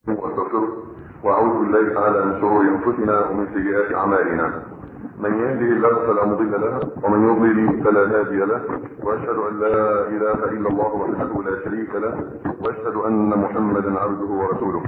واستغفره واعوذ بالله تعالى من شرور انفسنا ومن سيئات اعمالنا من يهده الله فلا مضل له ومن يضلل فلا هادي له واشهد ان لا اله الا الله وحده لا شريك له واشهد ان محمدا عبده ورسوله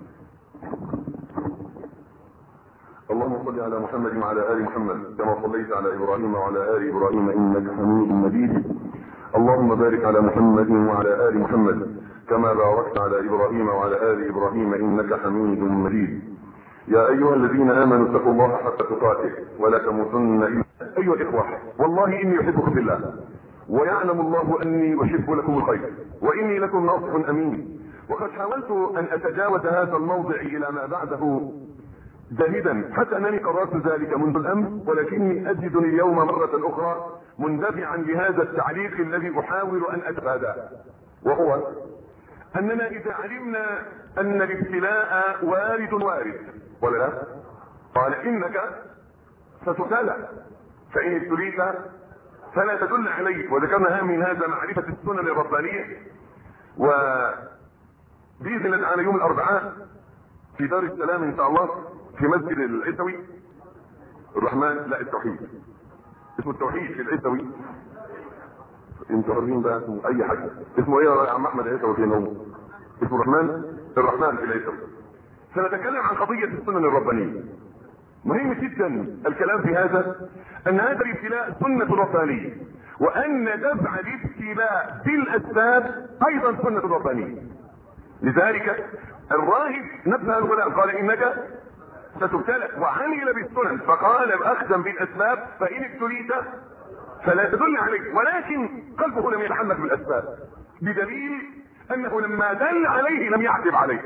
اللهم صل على محمد وعلى ال محمد كما صليت على ابراهيم وعلى ال ابراهيم انك حميد مجيد اللهم بارك على محمد وعلى ال محمد كما باركت على ابراهيم وعلى ال ابراهيم انك حميد مجيد يا ايها الذين امنوا اتقوا الله حق تقاته ولا تموتن الا ايها الاخوه والله اني احبكم في الله ويعلم الله اني احب لكم الخير واني لكم ناصح امين وقد حاولت ان اتجاوز هذا الموضع الى ما بعده جاهدا حتى انني قررت ذلك منذ الامس ولكني اجدني اليوم مره اخرى مندفعا لهذا التعليق الذي احاول ان اتفاداه وهو اننا اذا علمنا ان الابتلاء وارد وارد ولا لا قال انك ستبتلى فان ابتليت فلا تدل عليه وذكرنا من هذا معرفه السنن الربانيه و باذن الله تعالى يوم الاربعاء في دار السلام ان شاء الله في مسجد العيسوي الرحمن لا التوحيد اسمه التوحيد في العيسوي انتوا عارفين بقى اسمه اي حاجه اسمه ايه يا عم احمد عيسوي فين هو اسمه الرحمن الرحمن في العيسوي سنتكلم عن قضيه السنن الربانيه مهم جدا الكلام في هذا ان هذا الابتلاء سنه ربانيه وان دفع الابتلاء بالاسباب ايضا سنه ربانيه لذلك الراهب نبه الغلام قال انك ستبتلى وعمل بالسنن فقال اخذا بالاسباب فان ابتليت فلا تدل عليه ولكن قلبه لم يتحمل بالاسباب بدليل انه لما دل عليه لم يعتب عليه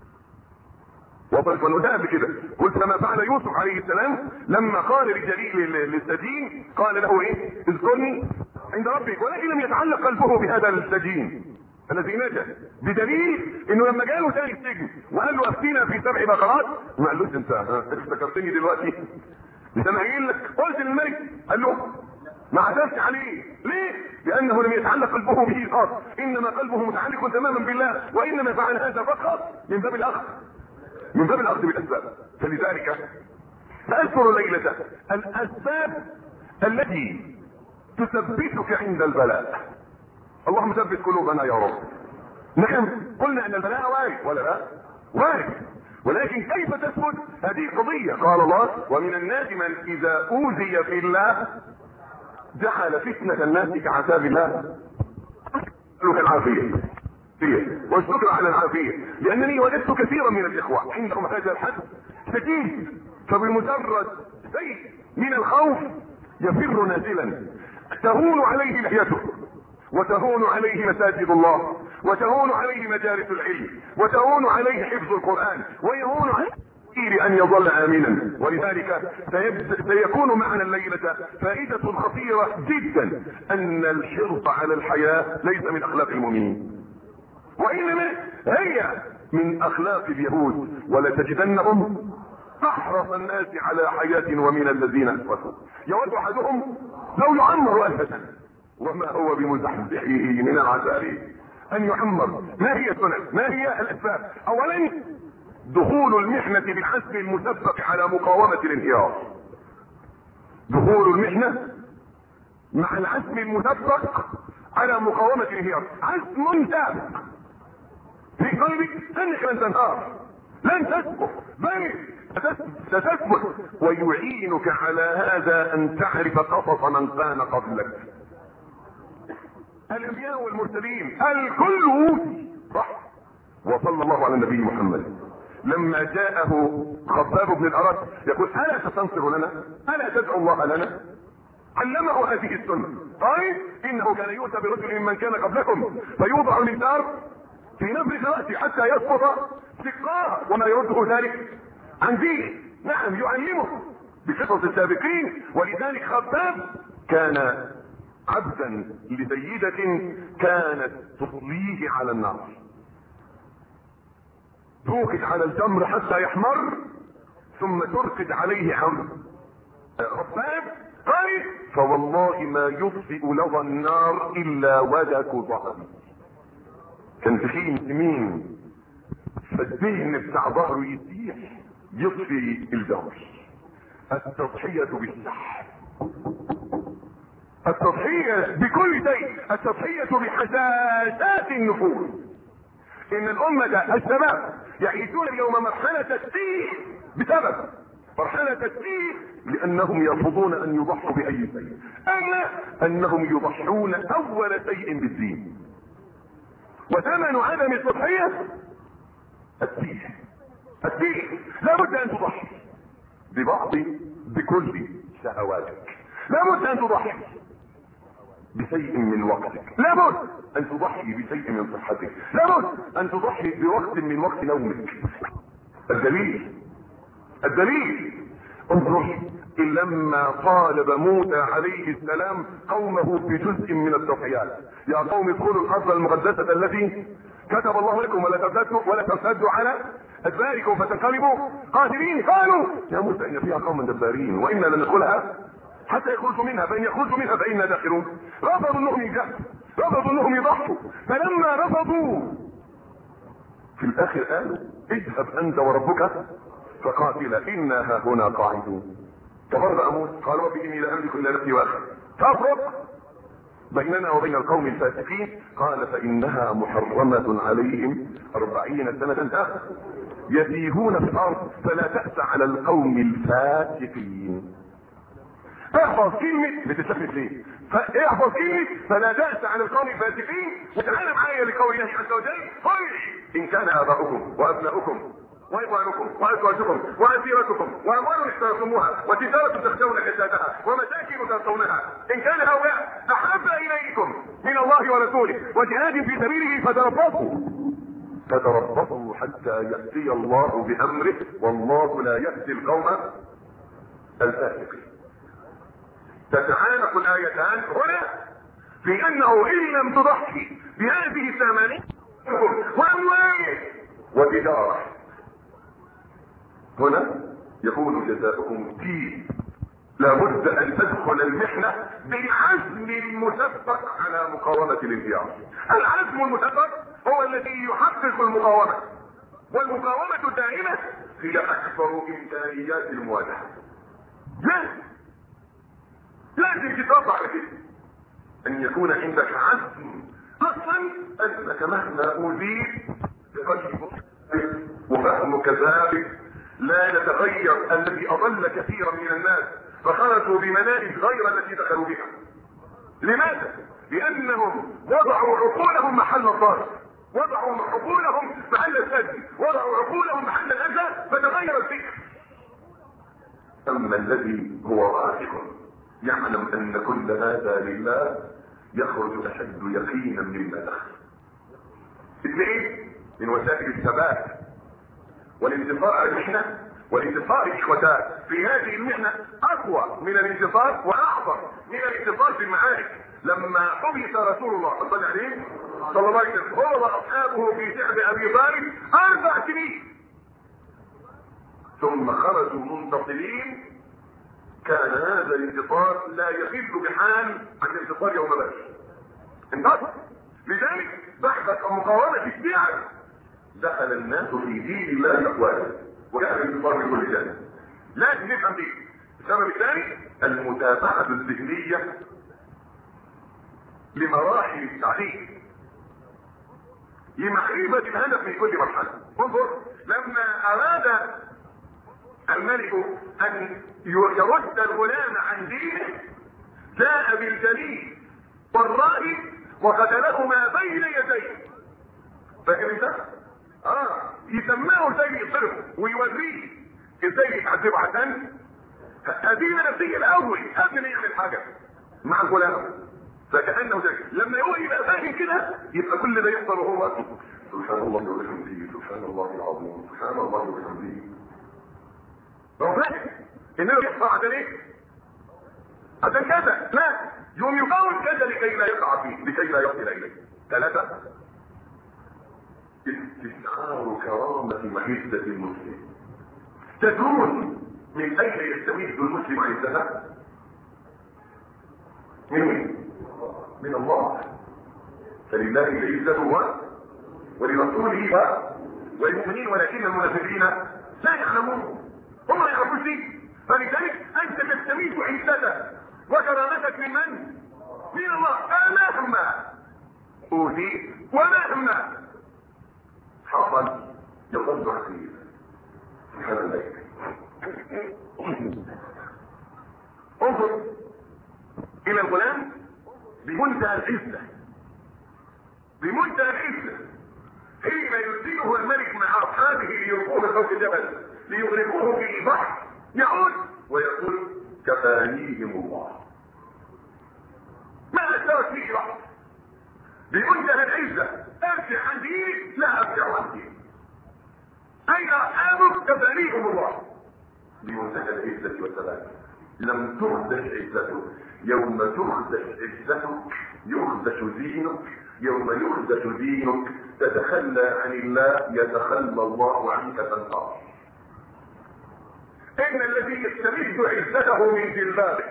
وقلت وانا قلت كده قلت كما فعل يوسف عليه السلام لما قال لجليل للسجين قال له ايه اذكرني عند ربك ولكن لم يتعلق قلبه بهذا السجين الذي نجا بدليل انه لما جاله ثاني السجن وقال له افتينا في سبع بقرات ما قالوش انت افتكرتني دلوقتي مش انا قايل لك قلت للملك قال له ما عتبت عليه ليه لانه لم يتعلق قلبه به خاص انما قلبه متعلق تماما بالله وانما فعل هذا فقط من باب الاخذ من باب الاخذ بالاسباب فلذلك ساذكر ليله الاسباب التي تثبتك عند البلاء اللهم ثبت قلوبنا يا رب نعم قلنا ان البلاء وارد ولا لا وارد ولكن كيف تثبت هذه قضية قال الله ومن الناس من اذا اوذي في الله جعل فتنة الناس كعذاب الله نسألك العافية والشكر على العافية لانني وجدت كثيرا من الاخوة عندهم هذا الحد شديد فبمجرد شيء من الخوف يفر نازلا تهون عليه لحيته وتهون عليه مساجد الله وتهون عليه مجالس العلم وتهون عليه حفظ القرآن ويهون عليه ان يظل امنا ولذلك سيكون معنا الليلة فائدة خطيرة جدا ان الحرص على الحياة ليس من اخلاق المؤمنين وانما هي من اخلاق اليهود ولتجدنهم احرص الناس على حياة ومن الذين اسرفوا يود احدهم لو يعمر الف سنه وما هو بمزحزحه من العذاب ان يعمر ما هي السنن ما هي الاسباب اولا دخول المحنة بالحسب المسبق على مقاومة الانهيار دخول المحنة مع العزم المسبق على مقاومة الانهيار عزم سابق في قلبك انك لن تنهار لن تسبق بل ستثبت ويعينك على هذا ان تعرف قصص من كان قبلك الانبياء والمرسلين الكل اوتي صح وصلى الله على النبي محمد لما جاءه خباب بن الارت يقول الا تستنصر لنا الا تدعو الله لنا علمه هذه السنه طيب انه كان يؤتى برجل من كان قبلكم فيوضع الانذار في نفر راسه حتى يسقط سقاه وما يرده ذلك عن دينه نعم يعلمه بقصص السابقين ولذلك خباب كان عبدا لسيدة كانت تصليه على النار توقد على الجمر حتى يحمر ثم ترقد عليه حمر خباب قال فوالله ما يطفئ لظى النار الا ودك ظهري كان تخين يمين ف فالذهن بتاع ظهره يسيح يطفي الدور التضحية بالسحر التضحية بكل شيء التضحية بحساسات النفوس ان الامة الشباب يعيشون اليوم مرحلة التيه بسبب مرحلة التيه لانهم يرفضون ان يضحوا باي شيء اما انهم يضحون اول شيء بالدين وثمن عدم التضحية التيه التيه لابد ان تضحي ببعض بكل شهواتك لابد ان تضحي بشيء من وقتك لابد ان تضحي بشيء من صحتك لابد ان تضحي بوقت من وقت نومك الدليل الدليل انظر لما طالب موسى عليه السلام قومه بجزء من التضحيات يا قوم ادخلوا الارض المقدسه التي كتب الله لكم ولا ترتدوا ولا ترتدوا على ادباركم فتنقلبوا قاتلين قالوا يا موسى ان فيها قوما جبارين وانا لن ندخلها حتى يخرجوا منها فان يخرجوا منها فانا داخلون رفضوا انهم يجاهدوا رفضوا انهم يضحوا فلما رفضوا في الاخر قالوا اذهب انت وربك فقاتلا انا ها هنا قاعدون تبرأ موسى قال رب اني لا املك الا نفسي واخي تفرق بيننا وبين القوم الفاسقين قال فانها محرمة عليهم اربعين سنة يتيهون في الارض فلا تأس على القوم الفاسقين احفظ كلمة بتستخدم ليه احفظ كلمة فلا تأس على القوم الفاسقين وتعالى معايا لقول الله عز وجل قل ان كان اباؤكم وابناؤكم واخوانكم وازواجكم وعشيرتكم واموال اشتريتموها وتجاره تخشون كسادها ومساكن ترضونها ان كان هؤلاء احب اليكم من الله ورسوله وجهاد في سبيله فتربصوا فتربصوا حتى ياتي الله بامره والله لا يهدي القوم الفاسقين تتعانق الايتان هنا في انه ان لم تضحي بهذه الثمانيه واموال وتجاره هنا يكون جزاؤكم الدين لابد ان تدخل المحنة بالعزم المسبق على مقاومة الانهيار العزم المسبق هو الذي يحقق المقاومة والمقاومة الدائمة هي اكبر امكانيات المواجهة لازم لازم تتوقع على كده ان يكون عندك عزم اصلا انك مهما اوذيت بقلبك وفهمك ذلك لا يتغير الذي اضل كثيرا من الناس فخرجوا بمناهج غير التي دخلوا بها لماذا لانهم وضعوا عقولهم محل الضرر وضعوا عقولهم محل السد وضعوا عقولهم محل الاذى فتغير الفكر اما الذي هو راسخ يعلم ان كل هذا لله يخرج اشد يقينا مما دخل اثنين من وسائل الثبات والانتصار على المحنة والانتصار اخوتان في هذه المحنة اقوى من الانتصار واعظم من الانتصار في المعارك لما حبس رسول الله صلى الله عليه صلى الله عليه وسلم هو واصحابه في شعب ابي طالب اربع سنين ثم خرجوا منتصرين كان هذا الانتصار لا يخل بحال عن الانتصار يوم بدر انتصر لذلك بحثت عن مقاومة الشيعة دخل الناس في دين الله اقوالا وكان الانتصار من كل جانب لازم نفهم دي السبب الثاني المتابعة الذهنية لمراحل التعليم لمعرفة الهدف في كل مرحلة انظر لما اراد الملك ان يرد الغلام عن دينه جاء بالجليل والرائد وقتلهما بين يديه فاهم انت؟ اه يسمعه ازاي يضربه ويوريه ازاي يتعذبه عشان هذه نفسيه الاول قبل ما يعمل حاجه مع الغلام فكانه زي لما هو يبقى فاهم كده يبقى كل ده يحصل وهو سبحان الله وبحمده سبحان الله العظيم سبحان الله وبحمده هو فاهم انه يحصل عشان ايه؟ عشان كذا لا يوم يقاوم كذا لكي لا يقع فيه لكي لا يصل اليه ثلاثة استشعار كرامة وعزة المسلم تدرون من اين يستمد المسلم عزها؟ من مين؟ من الله فلله العزة و ولرسوله و والمؤمنين ولكن المنافقين لا يعلمون هم ما يعرفوش دي فلذلك انت تستميت عزتك وكرامتك من من؟ من الله مهما اوتيت ومهما حصل يظل عزيز سبحان الله انظر الى الغلام بمنتهى العزه بمنتهى العزه حين يرسله الملك مع اصحابه ليلقوه فوق الجبل ليغرقوه في البحر يعود ويقول كفانيهم الله ما اشترك فيه بحر بمنتهى العزه ارجع عن دينك لا ارجع عن دينك اين اصحابك كفانيهم الله بمنتهى العزه والثبات لم تخدش عزته يوم تخدش عزتك يخدش دينك يوم يخدش دينك تتخلى عن الله يتخلى الله عنك تنهار ان الذي يستمد عزته من جلبابه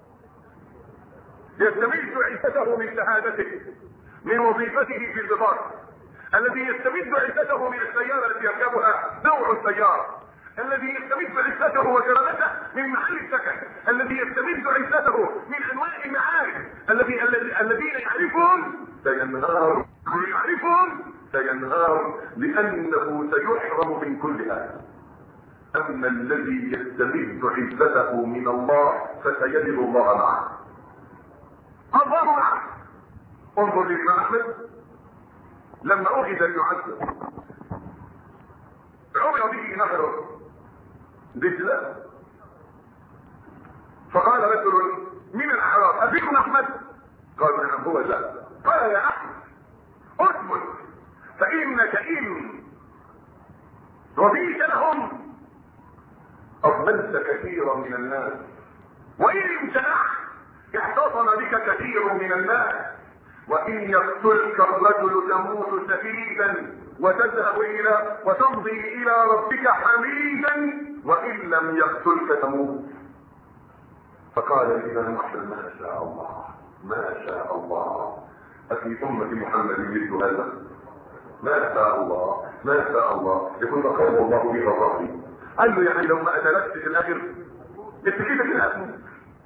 يستمد عزته من شهادته من وظيفته في البطاقه الذي يستمد عزته من السياره التي يركبها نوع السياره الذي يستمد عزته وكرامته من محل السكن الذي يستمد عزته من انواع المعارف الذي الذين يعرفون سينهار يعرفون سينهار لانه سيحرم من كل هذا اما الذي يستمد عزته من الله فسيجد الله معه الله معه انظر للامام احمد لما اخذ ليعذب عمر به نهر دجلة فقال رجل من الاعراب ابيكم احمد قال نعم هو لا قال يا احمد اثبت فانك ان رضيت لهم اضمنت كثيرا من الناس وان امتنعت احتضن بك كثير من الناس وان يقتلك الرجل تموت سفيدا وتذهب الى وتمضي الى ربك حميدا وان لم يقتلك تموت فقال الامام احمد ما شاء الله ما شاء الله أفي أمة محمد مثل هذا ما شاء الله ما شاء الله يكون قال الله بها الرحيم قال له يعني لو ما أتلفت في الآخر انت كده كده هتموت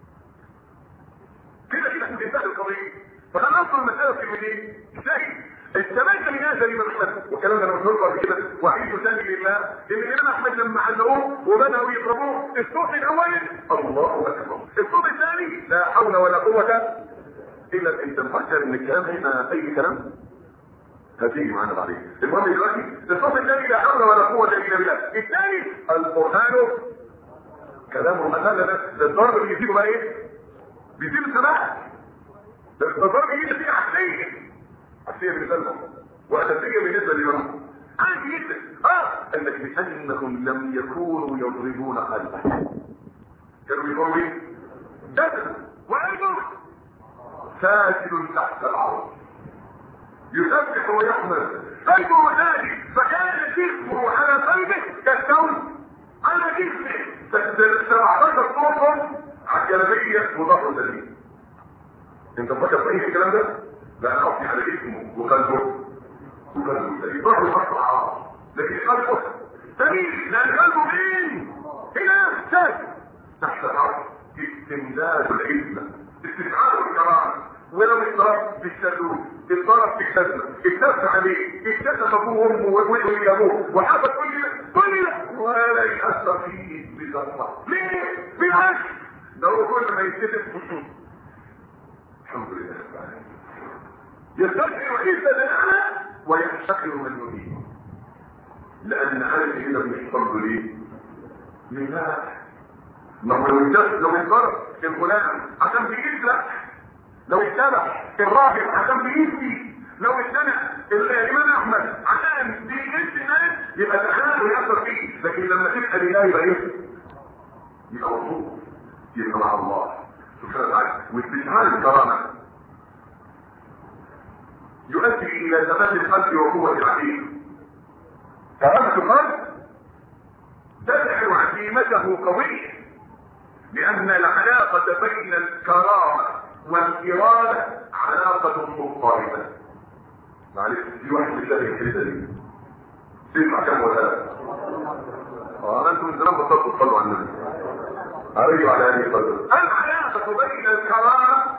كده كده هتنتهي القضية فكان أصل المسألة في المدينة ازاي استمد من هذا الامام احمد والكلام ده انا قلت قبل كده وعيد ثاني لله ان الامام احمد لما علقوه وبداوا يضربوه الصوت الاول الله اكبر الصوت الثاني لا حول ولا قوه الا انت مفكر ان الكلام هنا اي كلام هتيجي معانا بعدين المهم دلوقتي الصوت الثاني لا حول ولا قوه الا بالله الثاني القران كلامه هذا ده الضرب بيزيده بقى ايه بيزيد الثبات الضرب بيجي فيه عقليه عقليه بالنسبه لهم واساسيه بالنسبه للامام عادي جدا اه انك بانهم لم يكونوا يضربون قلبه كانوا بيقولوا ايه؟ جسد وقلبه ساجد تحت العرض يسبح ويحمد قلبه نادي فكان جسمه على قلبه كالثوب على جسمه 17 طوفا على الجلابيه وظهره سليم انت مفكر صحيح الكلام ده؟ لا خفي على جسمه وقلبه وقلبه سليم ظهره مقطع لكن قلبه سليم لان قلبه مين؟ هنا ساجد تحت العرض استمداد العزه استشعار الكرامه ولو اضطرب في الشلول اضطرب في الشلة اكتف عليه اكتف ابوه وامه وولده وابوه وحصل كل ده كل ده ولا يأثر فيه بذرة ليه؟ بالعكس ده هو كل ما يتكتب الحمد لله يستشعر عزة الأعلى ويحتقر من يريد لأن عارف هنا بيحصل ليه؟ لله لو لو انضرب الغلام عشان بيسرق لو اتبع الراجل عشان بيدي لو اتبع الامام احمد عشان بيجيش الناس يبقى الحال ويأثر فيه لكن لما تبقى لله يبقى ايه؟ يبقى مبسوط يبقى مع الله سبحانه وتعالى واستشعار الكرامه يؤدي الى ثبات القلب وقوه العقيده كرامه القلب تجعل عزيمته قويه لان العلاقه بين الكرامه والإرادة علاقة مضطربة معلش في واحد مش فاهم الحته دي تسمع كم ولا لا؟ اه انتم من زمان بطلتوا تصلوا على النبي عليه وعلى اله وصحبه العلاقه بين الكرامه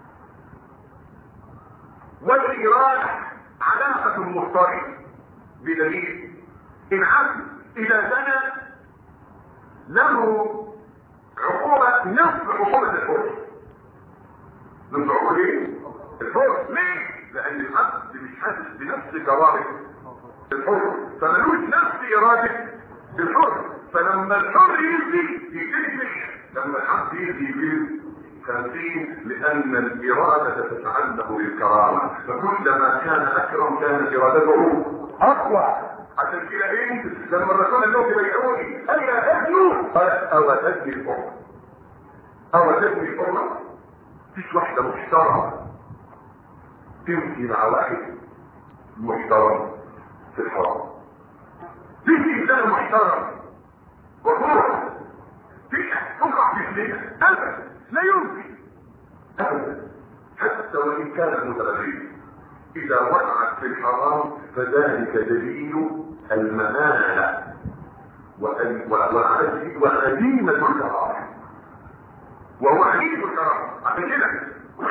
والاراده علاقه مضطربه بدليل ان عبد اذا زنى له عقوبه نفس عقوبه الحر نفس عقوبه ايه؟ الحر ليه؟ لان العبد مش حاسس بنفس كرامه الحر فملوش نفس اراده الحر فلما الحر يزي يجري لما العبد يزي يجري خمسين لان الاراده تتعلق بالكرامه فكلما كان اكرم كانت ارادته اقوى عشان كده ايه لما الرسول قال لهم بيعوني الا اجنوا قال او تجني الحر او تجني الحر مفيش واحده محترمه تمشي مع واحد محترم في الحرام تيجي انسان محترم وتروح تقع في سنين ابدا لا يمكن ابدا حتى وان كانت متبرئه اذا وقعت في الحرام فذلك دليل المنانه وعزيمه الكرامه وهو عزيز الكرامه عشان كده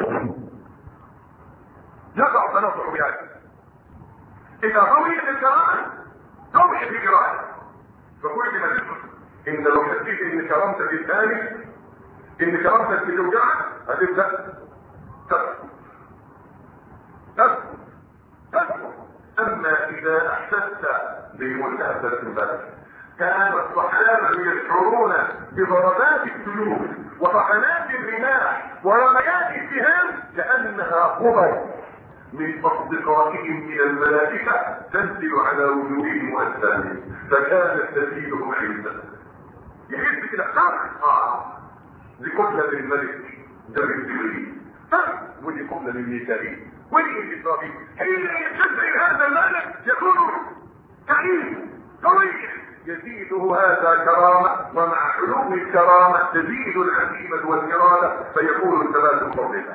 يقع تناصح بهذا اذا رويت الكرامه روي في قراءه فكل ما تفهم ان لو حسيت ان كرامتك الثاني ان كرامتك بتوجعك هتبدا تسكت تسكت تسكت اما اذا احسست بمنتهى الانبات كان الصحابه يشعرون بضربات السيوف وطعنات الرماح ورميات السهام كانها قبر من اصدقائهم من الملائكه تنزل على وجوههم واجسامهم فكانت تزيدهم عزه يحس كده اه دي قبله للملك ده من جبريل ودي قبله للميكائيل ودي من اسرائيل حين يستدعي هذا الملك يكون كريم قوي يزيده هذا كرامة ومع علوم الكرامة تزيد العزيمة والإرادة فيكون الثبات بفضل الله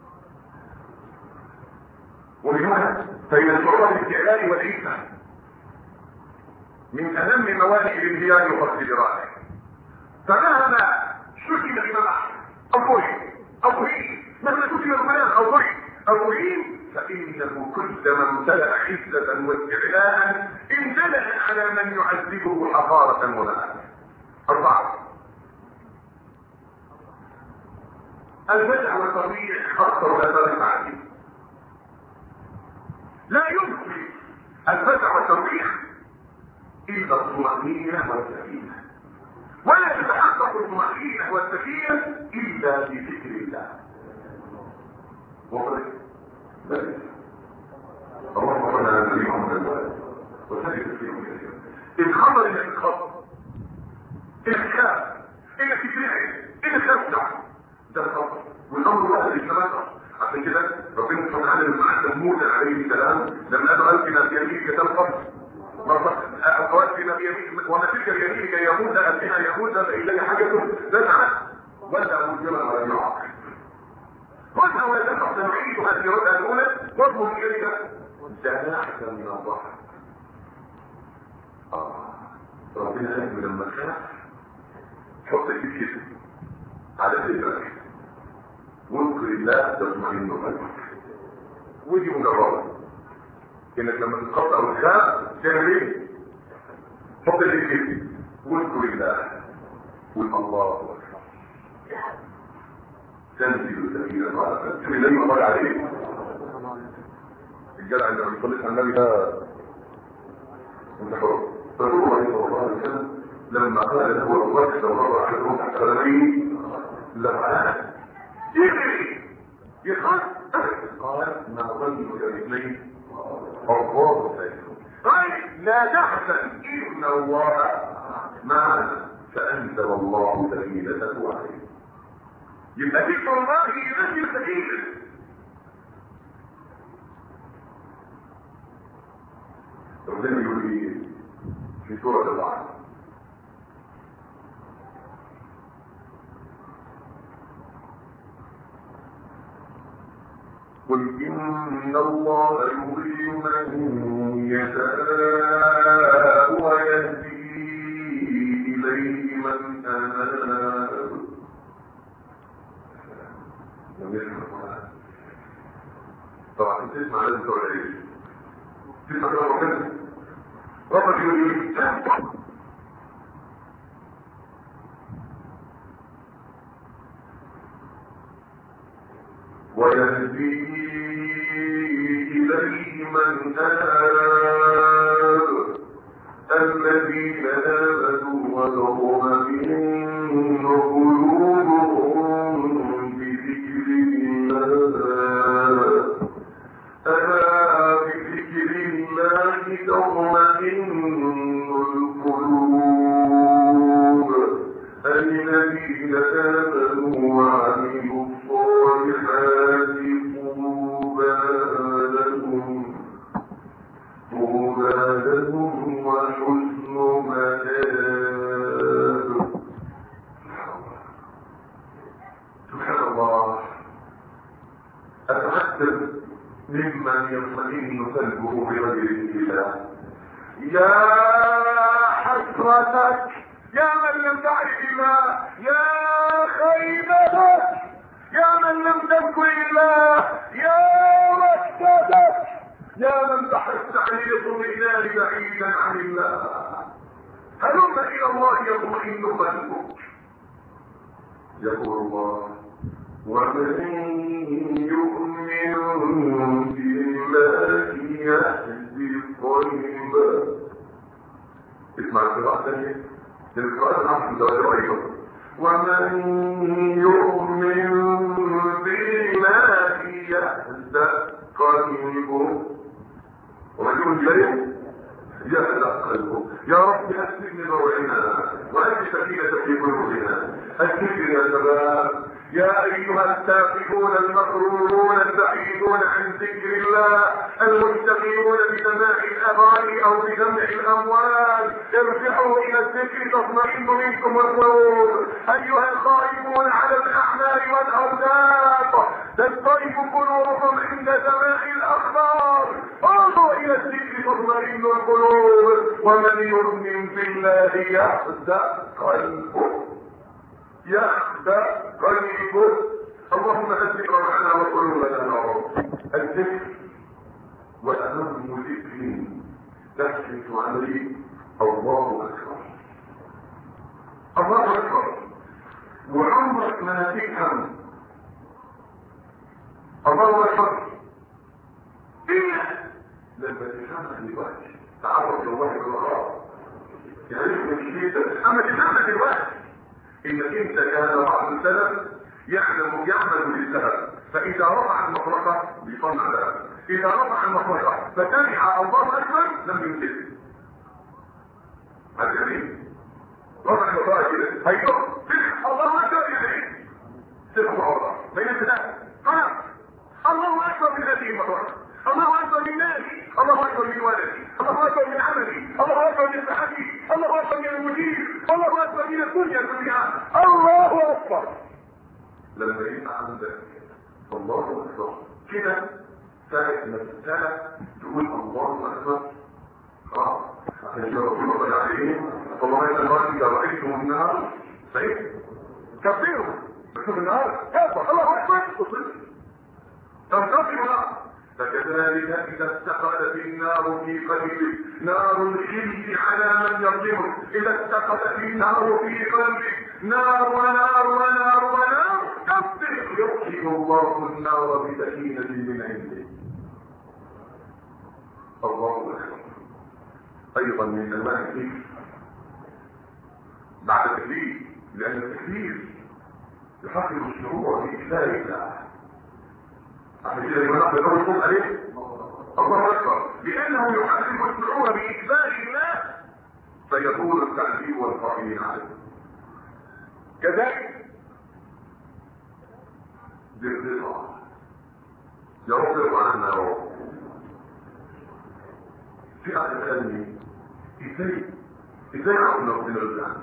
ومن هنا فإن شعور الاستعلاء والعزة من أهم موانع الانهيار وفصل الإرادة فمهما شتم الإمام أحمد أو ضرب أو هين مهما شتم الغلام أو ضرب أو هين فإنه كلما امتلأ عزة واستعلاء امتلأ على من يعذبه حقارة ومآل أربعة البدع والتطبيع أكثر الآثار المعادي لا يمكن البدع والتطبيع إلا الطمأنينة والسكينة ولا تتحقق الطمأنينة والسكينة إلا بذكر الله وقل بس اللهم صل على النبي محمد وسلم تسليما كثيرا الخطر انك تتخطر انك تخاف انك تترعب انك تخدع ده الخطر والامر واحد يتمسك عشان كده ربنا سبحانه وتعالى لما علم موسى عليه السلام لما قال القنا في يمينك تلقف القوات فيما في يمينك وما تلك بيمينك يا موسى القنا يا موسى فإلي حاجة نزعت ولا مجرى ولا يعقل خذها ولا تنفع سنعيدها في ردها الاولى واضمن اليك جناحك من الضحك اه ربنا قال لما تخاف حط ايدك كده على صدرك واذكر الله تطمئن قلبك ودي مجرده انك لما تتخطى او تخاف تعمل ايه؟ حط ايدك كده واذكر الله قول الله اكبر تنزل سبيلا على النبي صلى عليه الجدع اللي ما بيصليش على النبي ده رسول الله صلى الله عليه وسلم لما قال له ابو بكر لو مر على الروح تحت قدميه لما يجري يخاف قال ما ظنك باثنين الله سيكون قال لا تحزن ان الله معنا فانزل الله سكينته عليه يبقى ذكر الله ينزل سكينه ربنا يقول ايه في سورة الرعد قل إن الله يضل من يشاء ويهدي إليه من أناب طبعا تسمع لازم تقول ايه تسمع كلام ربنا ربك يقول ايه ويهدي إليه من آب الذين آمنوا وتطمئن قلوبهم بذكر الله ألا بذكر الله تطمئن القلوب الذين آمنوا وعملوا الصالحات طوبى لهم طوبى لهم وحسن مآب سبحان الله أتعجب ممن يطمئن قلبه برجل الله يا حسرتك يا من لم تعرف الله يا خيبتك يا من لم تذكر الله يا وحدتك يا من تحس عن الاطمئنان بعيدا عن الله هلم الى الله يطمئن قلبك يقول الله ومن يؤمن بالله يهدي قلبه اسمع القراءة الثانية القراءة العصر ده أيضا ومن يؤمن بالله يهدى قلبه ومن يؤمن بالله يهدى قلبه يا رب أسلم موعنا وأنت سكينة في قلوبنا الذكر يا شباب يا أيها التافهون المغرورون البعيدون عن ذكر الله المشتغلون بسماع الأغاني أو بجمع الأموال ارجعوا إلى الذكر تطمئن منكم القلوب أيها الخائفون على الأعمال والأوزاق تضطرب قلوبهم عند سماع الأخبار انظروا إلى الذكر تطمئن القلوب ومن يؤمن بالله يحزن قلبه يخدع قلبه اللهم اذكر معنا وقلوبنا يا رب الذكر واهم ذكر تحدث عليه الله اكبر الله اكبر وعمرك ما تفهم الله اكبر الا لما تفهمها دلوقتي تعرف الله بالغرام يعني مش كده اما تفهمها دلوقتي انك انت كان بعض السلف يعلم يعمل بالسبب فاذا رفع المطرقه بيصنع ذلك اذا رفع المطرقه فسمع الله اكبر لم يمتثل هذا جميل رفع المطرقه كده هيقف الله اكبر يدعي سبحان الله بين الثلاث خلاص الله اكبر من هذه المطرقه الله اكبر من ناسي الله اكبر من ولدي الله اكبر من عملي الله اكبر من صحتي الله اكبر من المدير الله اكبر من الدنيا كلها الله اكبر لما يبقى عندك الله اكبر كده ساعة ما تتسالى تقول الله اكبر خلاص عشان كده رسول الله عليه والله ان الله اذا رايتم النار صحيح كبروا بس النار كبر الله اكبر تنقسم النار فكذلك إذا استقلت النار في قلبك نار الحلم على من يظلمك إذا استقلت النار في قلبك نار ونار ونار ونار كبر يطفئ الله النار بسكينة من عنده الله أكبر أيضا من أنواع الذكر بعد التكليف لأن التكليف يحقق الشعور بإكفاء الله عشان كده يبقى نقدر نقول صوت عليه الله اكبر لانه يحقق الشعور باكبار الله فيكون التعذيب والقائمين عليه كذلك بالرضا يا رب ارضى عنا يا رب في احد سالني ازاي ازاي عرفنا ربنا رضي عنك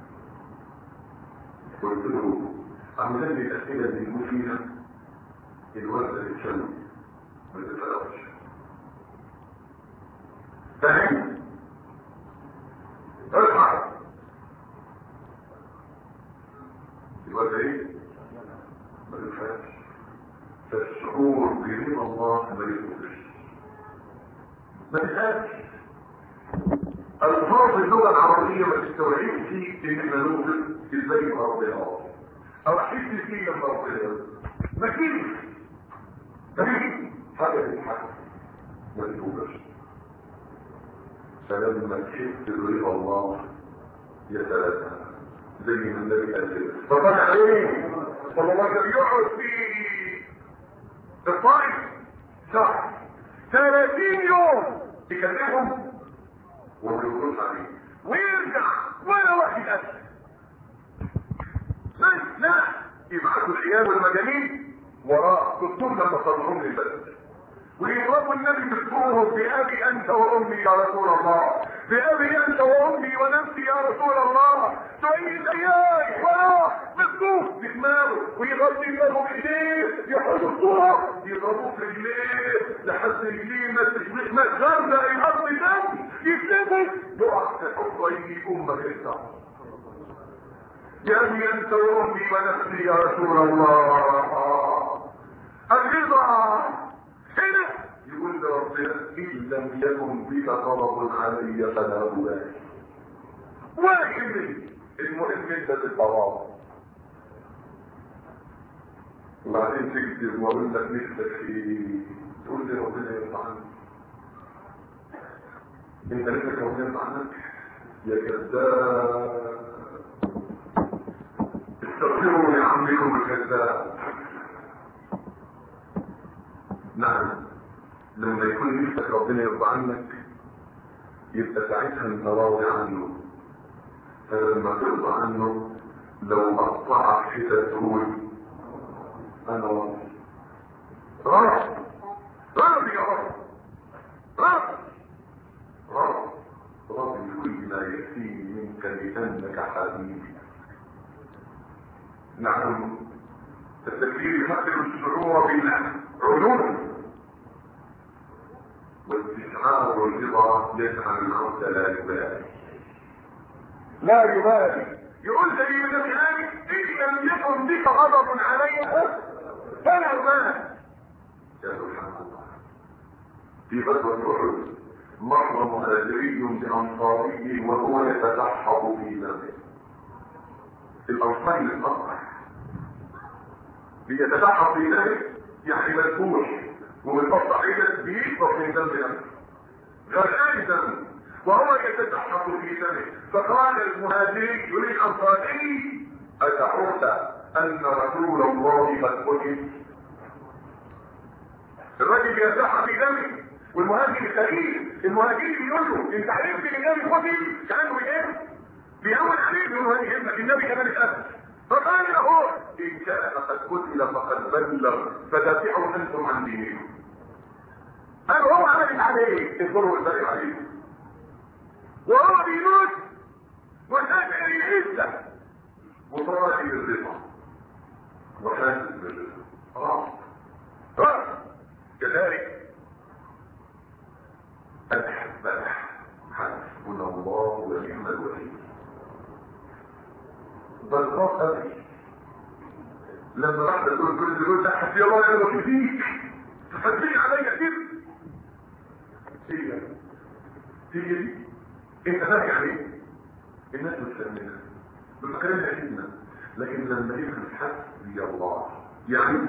قلت له عملت لي الاسئله اللي يقول فيها الوردة تتشوي ما تتفرقش فاهم؟ ارفع الوردة ايه؟ ما تتفرقش فالشعور برضا الله ما يتفرقش ما تتفرقش الفاظ اللغه العربيه ما تستوعبش ان احنا نقول ازاي يبقى ربنا الله او احس فيه لما ربنا يرضى ما كده فاهم حاجه تتحقق ما تتوبش فلما تحس برضا الله يا سلام زي ما النبي قال كده فطلع عليه صلى الله عليه وسلم يقعد في الطائف شهر 30 يوم يكلمهم وما يقولوش عليه ويرجع ولا واحد اسد بس لا يبعثوا العيال والمجانين وراه دكتور لما طلعوهم للبلد ويضربوا النبي باسمهم بأبي أنت وأمي يا رسول الله بأبي أنت وأمي ونفسي يا رسول الله تعيد إياي وراه مسكوه بدماغه ويغطي له بإيديه يحطوه يضربوه في رجليه لحد رجليه ما تشبه ما تغرق يغطي دم يكتبه يقع في حفرة يجي أمك انت يا أبي أنت وأمي ونفسي يا رسول الله الرضا هنا يقول لربنا ان لم يكن بك غضب علي فلا ابالي واحد المهم انت تتغاضى وبعدين تكتب واقول لك نفسك في تقول لي ربنا يرضى عنك انت نفسك ربنا يرضى عنك يا كذاب استغفروا لعمكم الكذاب نعم لما يكون نفسك ربنا يرضى عنك يبقى ساعتها انت راضي عنه فلما ترضى عنه لو قطعك حتت تقول انا راضي راضي راضي يا رب راضي راضي راضي بكل ما يأتيني منك لأنك حبيبي نعم التكبير يمثل الشعور بالعلوم والاستشعار والرضا يجعل العبد لا يبالي لا يبالي يقول زي ما النبي قال ان لم يكن بك غضب علي فلا يبالي يا سبحان الله في غزوة أحد مر مهاجري بأنصاري وهو يتسحب في دمه الأنصاري الأصح بيتسحب في دمه يعني مذبوح وبالقطع عيدة بيشرب من دم نفسه غرقان دم وهو يتسحب في دمه فقال المهاجري للأنصاري أتعرف أن رسول الله قد قتل الراجل بيتسحب في دمه والمهاجر الخليل المهاجري بيقول له انت عرفت ان النبي قتل كانه ايه بيهون عليه بيقول له يهمك النبي كمان اتقتل فقال له ان كان قد قتل فقد بلغ فدافعوا انتم عن دينكم قال هو عمل عليه انظروا الباقي عليه وهو بيموت وسامع العزه وطاعي بالرضا وحاسس بالرضا خلاص خلاص كذلك الحسبة حسبنا الله ونعم الوكيل بل خاف ابي لما راح تقول كل دول ده حسبي الله ونعم الوكيل فيك تحسبني عليا كده هي هي دي انت فاهم عليه الناس بتسمينا بفكرنا احنا لكن لما يفهم حسبي الله يعني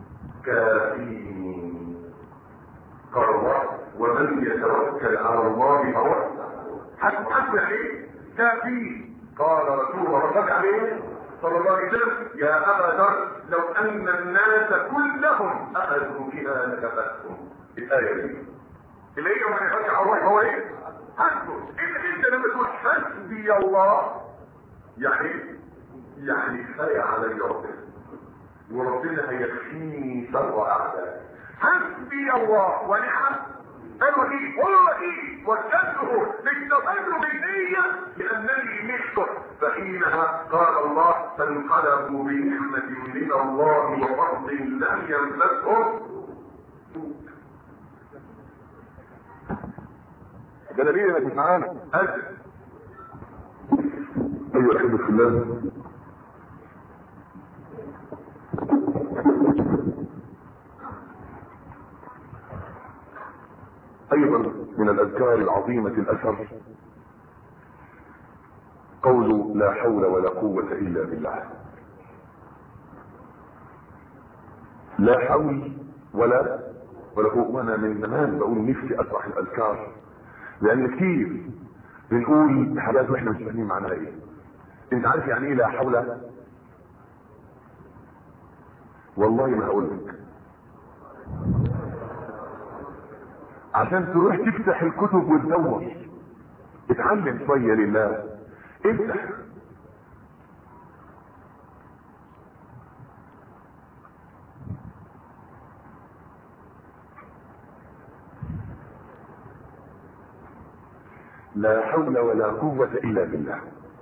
كافيني قرر ومن يتوكل على الله فهو حسب حسب ايه كافي قال رسول الله صلى عليه صلى الله عليه وسلم يا ابا ذر لو ان الناس كلهم اخذوا بها لكفتهم الايه دي اللي هي من يفكر على الله هو ايه حسبه انت انت لما تقول حسبي الله يعني يعني كفايه علي ربنا وربنا هيكفيني شر اعدائي حسبي الله ونعم الوكيل هو الوكيل وكله بالتطهر بالنية لأنني مشكر حينها قال الله فانقلبوا بنعمة من الله وفضل لم يمسسهم ده دليل انك مش معانا أجل. ايوه احب في الله ايضا من الاذكار العظيمة الاثر قول لا حول ولا قوة الا بالله لا حول ولا ولا قوة وانا من زمان بقول نفسي اشرح الاذكار لان كتير بنقول حاجات واحنا مش فاهمين معناها ايه انت عارف يعني ايه لا حول والله ما هقول لك عشان تروح تفتح الكتب وتدور اتعلم شويه لله افتح لا حول ولا قوة إلا بالله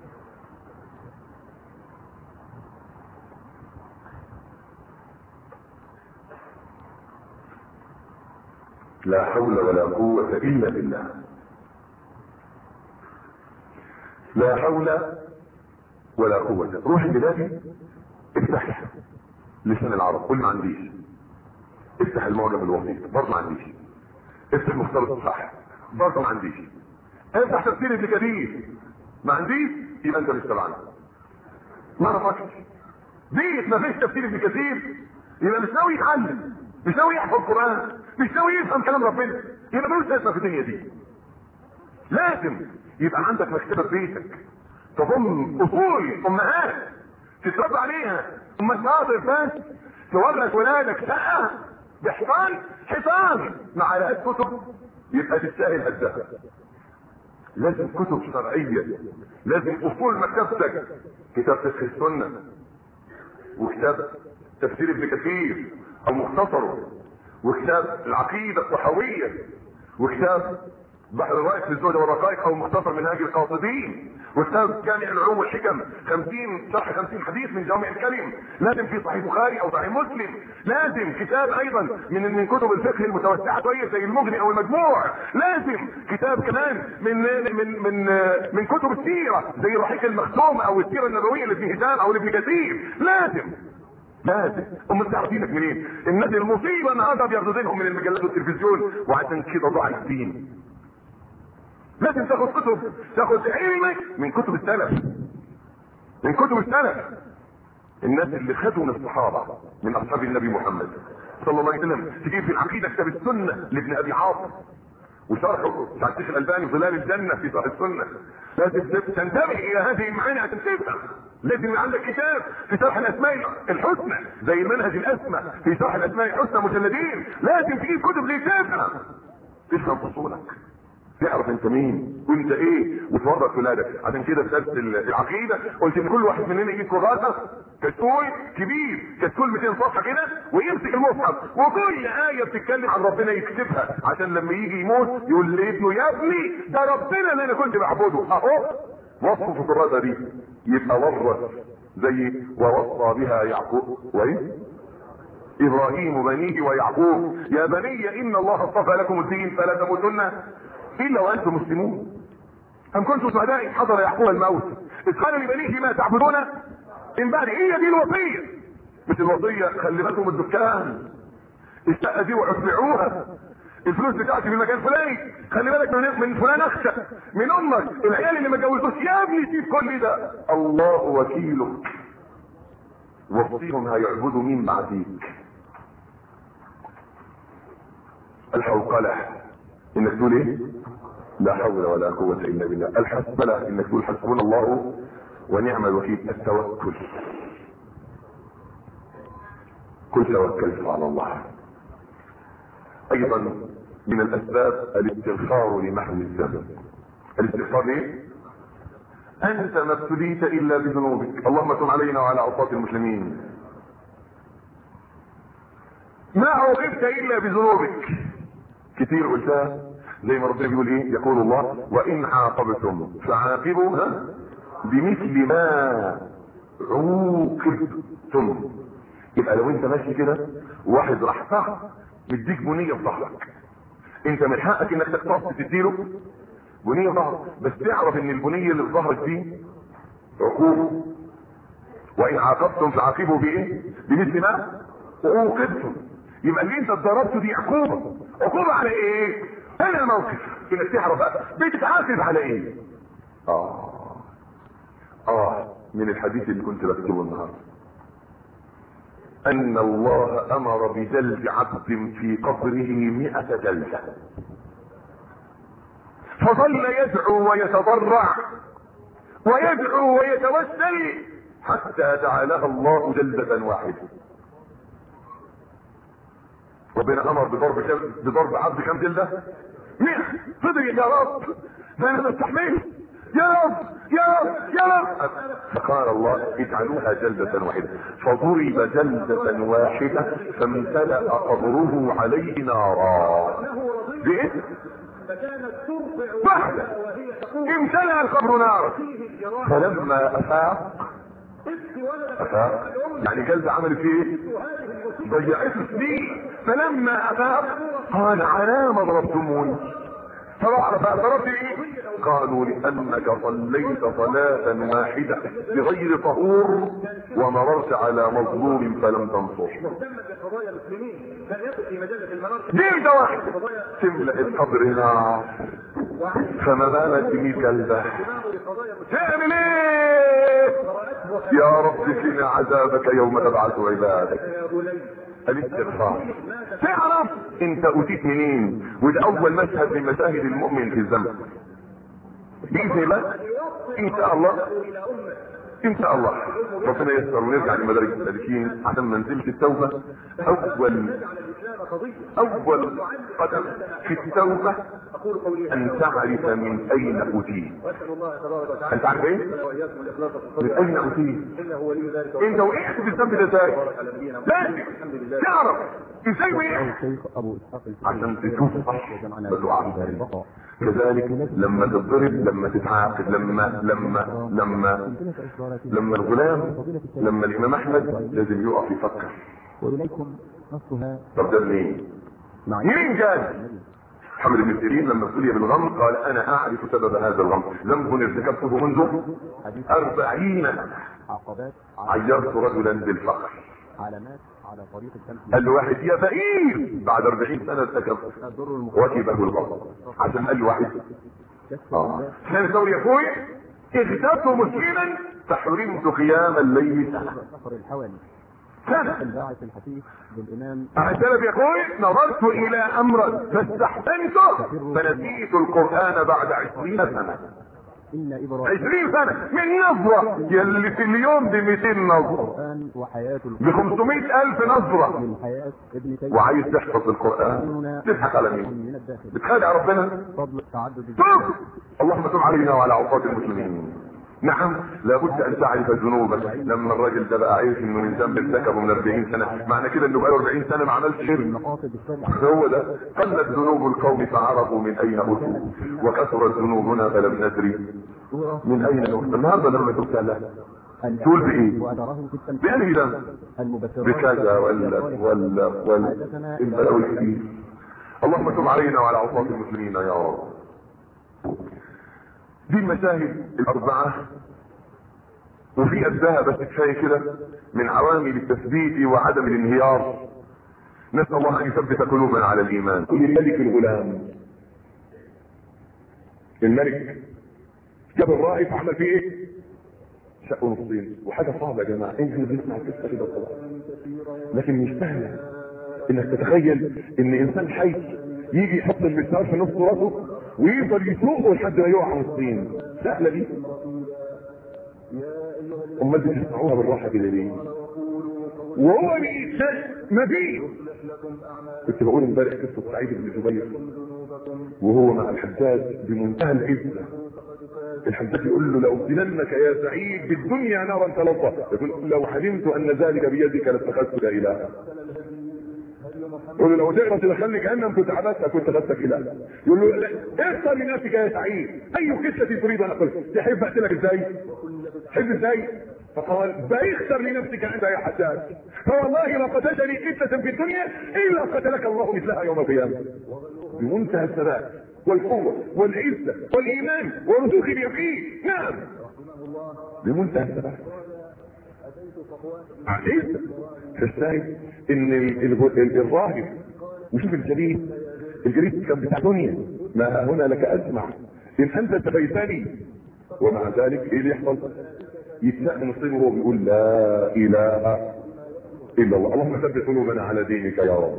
لا حول ولا قوة إلا بالله لا حول ولا قوة روح البلاد افتح لسان العرب قل ما عنديش افتح المعجم الوسيط برضه ما عنديش افتح مختلط الصح برضه ما عنديش افتح تفسير ابن كثير ما عنديش يبقى انت مش تبعنا ما اعرفكش ديت ما فيش تفسير ابن كثير يبقى مش ناوي يتعلم مش ناوي يحفظ القران مش ناوي يفهم كلام ربنا يبقى ملوش لازمه في الدنيا دي لازم يبقى عندك مكتبه في بيتك تضم اصول امهات تتربى عليها ام شاطر فاهم تورث ولادك شقه بحيطان حيطان مع آلاف كتب يبقى تستاهل هدها لازم كتب شرعية لازم اصول مكتبتك كتاب فقه السنة وكتاب تفسير ابن كثير او مختصره وكتاب العقيدة الصحوية وكتاب بحر الرائق في الزهد والرقائق او مختصر منهاج القاصدين وكتاب جامع العلوم والحكم 50 شرح 50 حديث من جامع الكلم لازم في صحيح بخاري او صحيح مسلم لازم كتاب ايضا من من كتب الفقه المتوسعه شويه زي المغني او المجموع لازم كتاب كمان من من من من كتب السيره زي الرحيق المختوم او السيره النبويه لابن هشام او لابن كثير لازم لازم هم انت عارفينك منين الناس المصيبه النهارده بياخدوا دينهم من المجلات والتلفزيون وعشان كده ضاع الدين لازم تاخد كتب تاخد علمك من كتب السلف من كتب السلف الناس اللي خدوا من الصحابه من اصحاب النبي محمد صلى الله عليه وسلم تجيب في العقيده كتاب السنه لابن ابي عاصم وشرحه بتاع الشيخ الالباني ظلال الجنه في شرح السنه لازم تنتبه الى هذه المعاني عشان تفهم لازم يبقى عندك كتاب في شرح الاسماء الحسنى زي المنهج الاسمى في شرح الاسماء الحسنى مجلدين لازم تجيب كتب ليه تفهم تفهم اصولك تعرف انت مين وانت ايه وتورط ولادك عشان كده في درس العقيده قلت ان كل واحد مننا يجيب كراسه كشكول كبير كشكول 200 صفحه كده ويمسك المصحف وكل ايه بتتكلم عن ربنا يكتبها عشان لما يجي يموت يقول لابنه يا ابني ده ربنا اللي انا كنت بعبده اهو وصفه في الكراسه دي يبقى ورث زي ووصى بها يعقوب وايه ابراهيم بنيه ويعقوب يا بني ان الله اصطفى لكم الدين فلا تموتن الا وانتم مسلمون ام كنتم شهداء حضر يعقوب الموت اذ قال لبنيه ما تعبدون من بعد هي دي الوصيه مش الوصيه خلي بالكم الدكان الشقه دي واتبعوها الفلوس بتاعتي في المكان الفلاني خلي بالك من من فلان اخشى من امك العيال اللي ما اتجوزوش يا ابني سيب كل ده الله وكيلك وصيهم هيعبدوا مين بعديك الحوقله انك تقول ايه لا حول ولا قوة الا بالله الحسبلة انك تقول حسبنا الله ونعم الوكيل التوكل كل توكلت على الله ايضا من الاسباب الاستغفار لمحو الذنب الاستغفار ليه انت ما ابتليت الا بذنوبك اللهم تب علينا وعلى عصاة المسلمين ما عوقبت الا بذنوبك كتير قلتها زي ما ربنا بيقول ايه يقول الله وان عاقبتم فعاقبوا ها بمثل ما عوقبتم يبقى لو انت ماشي كده واحد راح صح مديك بنيه في ظهرك انت من حقك انك تقتص تديله بنيه ظهرك بس تعرف ان البنيه اللي في ظهرك دي عقوبه وان عاقبتم فعاقبوا بايه؟ بمثل ما عوقبتم يبقى اللي انت اتضربته دي عقوبه عقوبه على ايه؟ هنا الموقف انك تعرف بقى بتتعاقب على ايه؟ اه اه من الحديث اللي كنت بكتبه النهارده ان الله امر بجلد عبد في قبره مئة جلدة فظل يدعو ويتضرع ويدعو ويتوسل حتى جعلها الله جلدة واحدة ربنا امر بضرب بضرب عبد كم جلدة؟ مئة فضل يا رب ده انا بستحمل يا رب يا رب يا رب فقال الله اجعلوها جلدة واحدة فضرب جلدة واحدة فامتلأ قبره عليه نارا بايه؟ واحدة امتلأ القبر نارا فلما افاق افاق يعني جلدة عمل فيه ايه؟ ضيعته سنين فلما افاق قال على ما ضربتموني فضربت ايه قالوا لانك صليت صلاة واحدة بغير طهور ومررت على مظلوم فلم تنصر جلدة واحدة تملأ القبر نار فما بالك بمية جلدة تعمل ايه يا رب قنا عذابك يوم تبعث عبادك الاستغفار تعرف انت اوتيت منين وده اول مشهد من مشاهد المؤمن في الذنب باذن الله ان شاء الله ان شاء الله ربنا ييسر ونرجع لمدارج السالكين عشان منزلة التوبة اول اول قدم في التوبة ان تعرف من اين اوتيت انت عارف ايه من اين اوتيت انت وقعت في الذنب ده ازاي لازم تعرف ازاي وقعت عشان تشوف صح وتعرف كذلك لما تتضرب لما تتعاقب لما لما لما لما الغلام لما الامام احمد لازم يقف يفكر واليكم نصها طب ده منين؟ مين قال؟ محمد بن سيرين لما ابتلي بالغم قال انا اعرف سبب هذا الغم ذنب ارتكبته منذ أربعين عقبات عيرت رجلا بالفقر علامات على طريق التمثيل قال له واحد يا فقير بعد 40 سنه ارتكب الضر المخ وكبه البطل عشان قال له واحد اه كان الثوري يقول اغتبت مسلما فحرمت قيام الليل سنه سفر الحوالي سنه الباعث الحثيث بالإمام السلف يقول نظرت الى امر فاستحسنته فنسيت القران بعد عشرين سنه إن إبراهيم عشرين سنه من نظره يلي في اليوم ب 200 نظره القرآن وحياة ب 500 الف نظره من حياة ابن تيمية وعايز تحفظ القران تضحك على مين من الداخل بتخادع ربنا فضل تعدد توب اللهم تب علينا وعلى عصاة المسلمين نعم لابد ان تعرف ذنوبك لما الراجل ده بقى عارف انه من ذنب ارتكبه من 40 سنه معنى كده انه بقاله 40 سنه ما عملش شرك المقاصد الشرع هو ده قلت ذنوب القوم فعرفوا من اين اتوا وكثرت ذنوبنا فلم ندري من اين نؤتى النهارده لما تبتلى لا تقول بايه؟ وأثرهم في التمثيل بأنهي ذنب؟ المبشرات بكذا ولا ولا ولا البلاوي الكتير اللهم تب علينا وعلى عصاة المسلمين يا رب دي المشاهد الأربعة وفي قدها بس كفاية كده من عوامل التثبيت وعدم الانهيار نسأل الله أن يثبت قلوبنا على الإيمان للملك الغلام الملك جاب الرائف عمل فيه ايه؟ شقه نصين وحاجه صعبه يا جماعه انت بنسمع القصه كده طبعا لكن مش سهله انك تتخيل ان انسان حي يجي يحط المسمار في نص راسه ويفضل يسوقه لحد ما يقع نصين سهله دي امال بتسمعوها بالراحه كده ليه؟ وهو بيتشد ما فيه كنت بقول امبارح قصه سعيد بن جبير وهو مع الحجاج بمنتهى العزه الحجاج يقول له لأبدلنك يا سعيد بالدنيا نارا تلظى يقول لو علمت أن ذلك بيدك لاتخذتك إلها يقول له لو تقدر تدخلني جهنم كنت عبستك كنت خدتك الى يقول له لا اختر لنفسك يا سعيد اي قصه تريد ان اقول تحب اقتلك ازاي؟ تحب ازاي؟ فقال باختر لنفسك انت يا حساس فوالله ما قتلتني قصه في الدنيا الا قتلك الله مثلها يوم القيامه بمنتهى الثبات والقوه والعزه والايمان ورسوخ اليقين نعم بمنتهى الثبات عزيزة فالشاهد ان ال- ال- ال- الراهب وشوف الجليد الجليد كان بتاع دنيا ما هنا لك اسمع ان انت تبيتني ومع ذلك ايه اللي يحصل؟ يتلاقى نصيبه وهو بيقول لا اله الا الله اللهم ثبت قلوبنا على دينك يا رب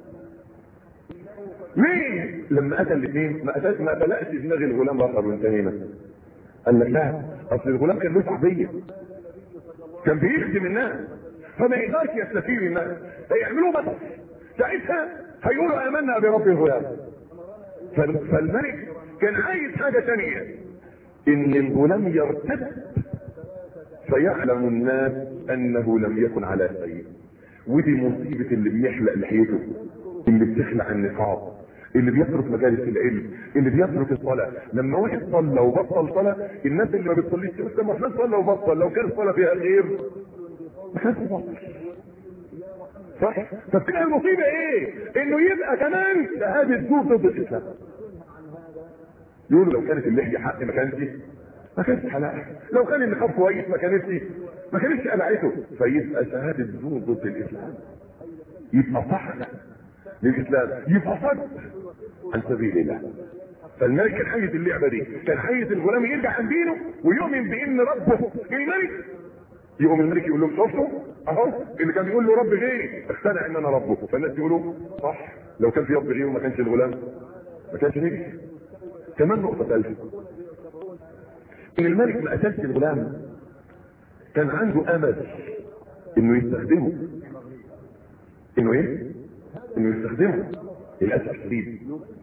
ليه لما قتل الاثنين ما قتلش ما بلقش دماغ الغلام رقم وانتهينا قال لك لا اصل الغلام كان له صحبيه كان بيخدم الناس فما يقدرش يستفيد الناس هيعملوه بس ساعتها هيقولوا امنا برب الغلام فال- فالملك كان عايز حاجه ثانيه ان الغلام يرتد فيعلم الناس انه لم يكن على شيء ودي مصيبه اللي بيحلق لحيته اللي بتخلع النقاب اللي بيترك مجالس العلم اللي بيترك الصلاه لما واحد صلى وبطل صلاه الناس اللي ما بتصليش بس لما فلان صلى وبطل لو كان الصلاه فيها خير ما كانش بطل صح فكده المصيبه ايه انه يبقى كمان شهاده زور ضد الاسلام يقولوا لو كانت اللحيه حق ما كانش ما كانش حلقه لو كان النقاب كويس ما كانتش ما كانتش قلعته فيبقى شهاده زور ضد الاسلام يبقى صحنه للاسلام يبقى صد عن سبيل الله فالملك كان حيز اللعبه دي كان حيز الغلام يرجع عن دينه ويؤمن بان ربه الملك يقوم الملك يقول لهم شفتوا اهو اللي كان بيقول له رب غيري اقتنع ان انا ربه فالناس يقولوا صح لو كان في رب غيره ما كانش الغلام ما كانش نجي كمان نقطه ثالثه ان الملك ما قتلش الغلام كان عنده امل انه يستخدمه انه ايه انه يستخدمه للاسف الشديد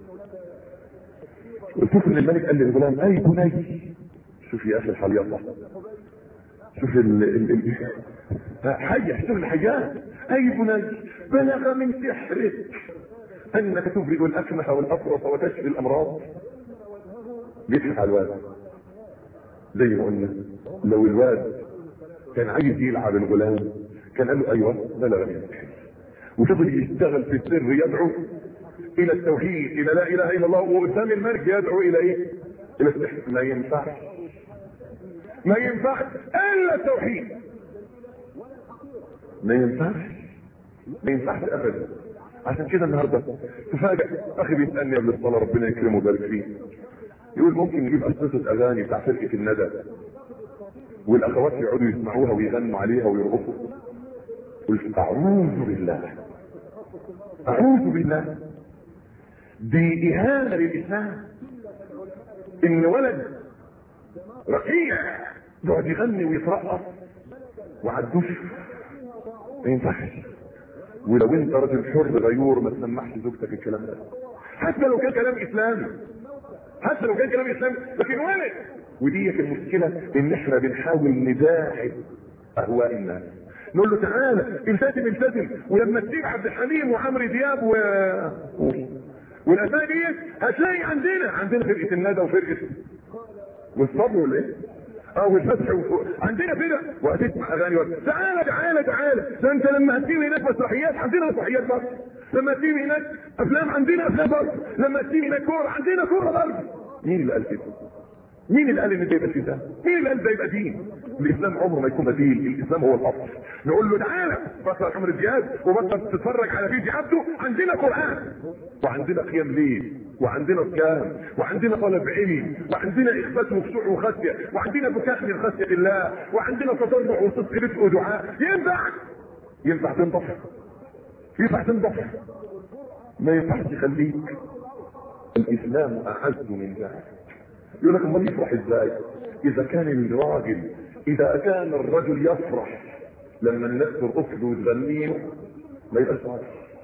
وشوف ان الملك قال للغلام اي بني شوف يا اخي الحال يلا شوف ال ال ال حية شوف الحياة اي بني بلغ من سحرك انك تبرئ الاكمه والابرص وتشفي الامراض بيضحك على الواد زي ما قلنا لو الواد كان عايز يلعب الغلام كان قال له ايوه بلغ من سحرك وفضل يشتغل في السر يدعو الى التوحيد الى لا اله الا الله وقدام الملك يدعو الى ايه؟ الى السحر ما ينفعش ما ينفعش الا التوحيد ما ينفعش ما ينفعش ابدا عشان كده النهارده تفاجئ اخي بيسالني قبل الصلاه ربنا يكرمه ويبارك فيه يقول ممكن نجيب قصه اغاني بتاع فرقه الندى والاخوات يقعدوا يسمعوها ويغنوا عليها ويرقصوا قلت اعوذ بالله اعوذ بالله دي اهانه للاسلام ان ولد رقيع يقعد يغني ويترقص وعدوش ما ينفعش ولو انت راجل حر غيور ما تسمحش زوجتك الكلام ده حتى لو كان كلام اسلامي حتى لو كان كلام اسلامي لكن ولد ودي المشكله ان احنا بنحاول نداعب اهواء الناس نقول له تعالى التزم التزم ولما تسيب عبد الحليم وعمرو دياب و... و... والاسامي ديت هتلاقي عندنا عندنا فرقه الندى وفرقه والصبر ولا ايه؟ اه والفتح و... عندنا فرق وهتسمع اغاني وقت. تعالى تعالى تعالى ده انت لما هتسيب هناك مسرحيات عندنا مسرحيات برضه لما تسيب هناك افلام عندنا افلام برضه لما تسيب هناك كوره عندنا كوره برضه مين اللي قال كده؟ مين اللي قال ان ده يبقى فيه ده؟ مين اللي قال ده يبقى دين؟ الاسلام عمره ما يكون بديل، الاسلام هو الاصل. نقول له تعالى بطل عمرو دياب وبطل تتفرج على فيديو عبده، عندنا قران وعندنا قيام ليل وعندنا صيام وعندنا طلب علم وعندنا اخبات وخشوع وخشيه وعندنا بكاء من خشيه الله وعندنا تضرع وصدق رزق ودعاء ينفع ينفع تنضف ينفع تنضف ما ينفعش يخليك الاسلام اعز من ذلك يقول لك امال يفرح ازاي اذا كان الراجل اذا كان الرجل يفرح لما الناس ترقص له وتغني له ما يبقاش راجل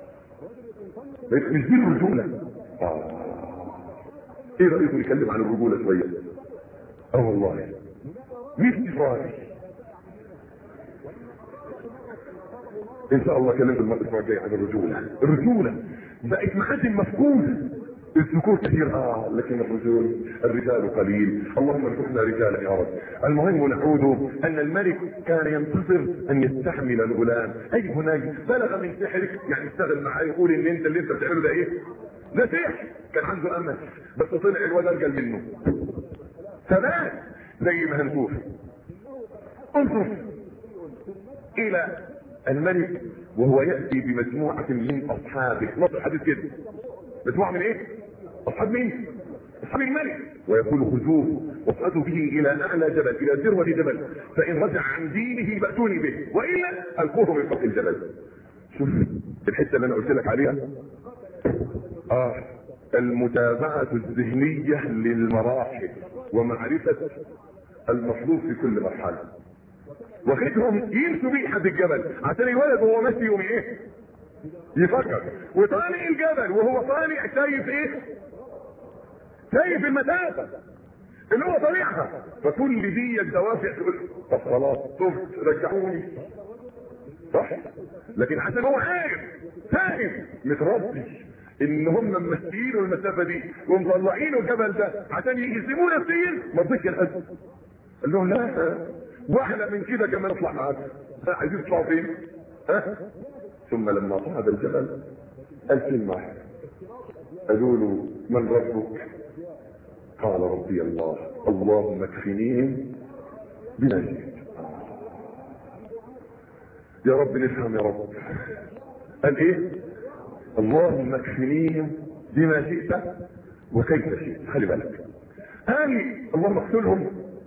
ما يبقاش مش دي الرجوله آه. ايه رايكم نتكلم عن الرجوله شويه اه والله مش راجل ان شاء الله كلمت الاسبوع الجاي عن الرجوله الرجوله بقت معادن مفقوده الذكور كثير اه لكن الرجول الرجال قليل اللهم ارزقنا رجالا يا رب المهم نعود ان الملك كان ينتظر ان يستحمل الغلام اي هناك بلغ من سحرك يعني اشتغل معاه يقول ان انت اللي انت بتعمله ده ايه ده سحر كان عنده امل بس طلع الواد ارجل منه ثبات زي ما هنشوف انظر الى الملك وهو ياتي بمجموعه من اصحابه نص الحديث كده مجموعه من ايه؟ اصحاب مين؟ اصحاب الملك ويقول خذوه واصعدوا به الى اعلى جبل الى ذروه جبل فان رجع عن دينه فاتوني به والا القوه من فوق الجبل شوف الحته اللي انا قلت لك عليها اه المتابعه الذهنيه للمراحل ومعرفه المطلوب في كل مرحله واخدهم يمشوا بيه حد الجبل عشان الولد وهو ماشي يوم ايه يفكر وطالع الجبل وهو طالع شايف ايه شايف المسافه اللي هو طالعها فكل دي الدوافع تقول طب خلاص تفت رجعوني صح لكن عشان هو عارف فاهم متربي ان هم ممثلين المسافه دي ومطلعين الجبل ده عشان يهزمونا نفسيا ما رضيش الحد قال لهم لا واحلى من كده كمان اطلع معاك عايزين تطلعوا فين؟ ها؟ ثم لما صعد الجبل قال كلمة واحدة قالوا له من ربك؟ قال ربي الله اللهم اكفنيهم بما شئت يا رب نفهم يا رب قال ايه؟ اللهم اكفنيهم بما شئت وكيف شئت خلي بالك قال اللهم اقتلهم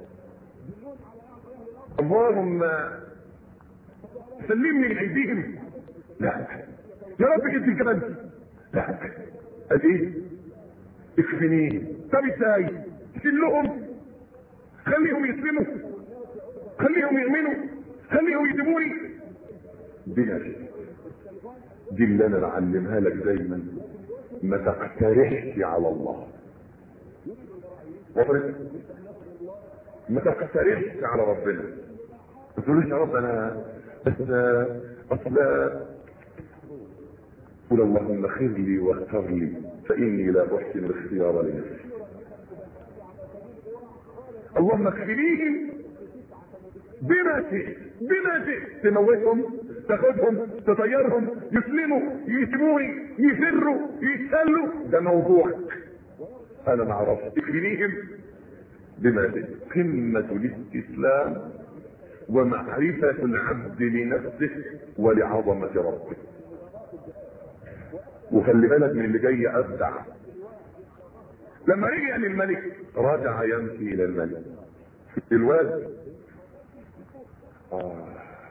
اللهم سلمني من ايديهم لا يا رب ادي الجبل لا قال ايه اكفنيهم طب ازاي شلهم خليهم يسلموا خليهم يؤمنوا خليهم يسيبوني بلا شيء دي اللي انا بعلمها لك دايما ما تقترحش على الله وصلت ما تقترحش على ربنا ما تقولوش يا رب انا بس اصل قل اللهم خير لي واختر لي فاني لا احسن الاختيار لنفسي اللهم اكفنيهم بما شئت بما شئت تموتهم تاخدهم تطيرهم يسلموا يسيبوني يفروا يتسلوا ده موضوعك انا ما اعرفش اكفنيهم بما شئت قمه الاستسلام ومعرفة العبد لنفسه ولعظمة ربه وخلي بالك من اللي جاي ابدع لما رجع للملك رجع يمشي الى الملك الواد آه.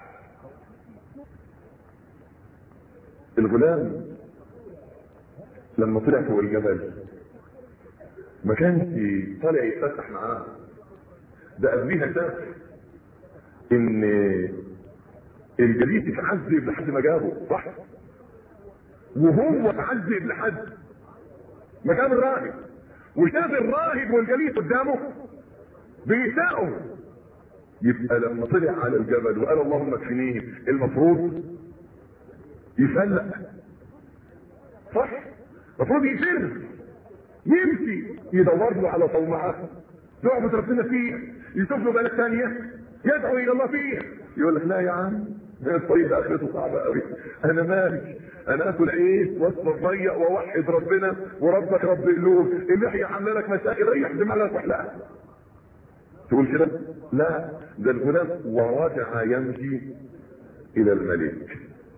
الغلام لما طلع فوق الجبل ما كانش طالع يتفتح معاه ده قبليها شاف ان الجليد اتعذب لحد ما جابه صح وهو اتعذب لحد ما جاب الراهب وشاف الراهب والجليد قدامه بيساءوا يبقى لما طلع على الجبل وقال اللهم اكفنيه المفروض يفلق صح المفروض يفر يمشي يدور له على طومعه يعبد ربنا فيه يشوف له بلد ثانيه يدعو الى الله فيه يقول لك لا يا عم الطريق ده اخرته صعبه قوي انا مالك انا اكل عيش واصبر ضيق واوحد ربنا وربك رب قلوب اللحيه عامله لك مشاكل ريح دماغك واحلقها تقول كده لا ده الغلام ورجع يمشي الى الملك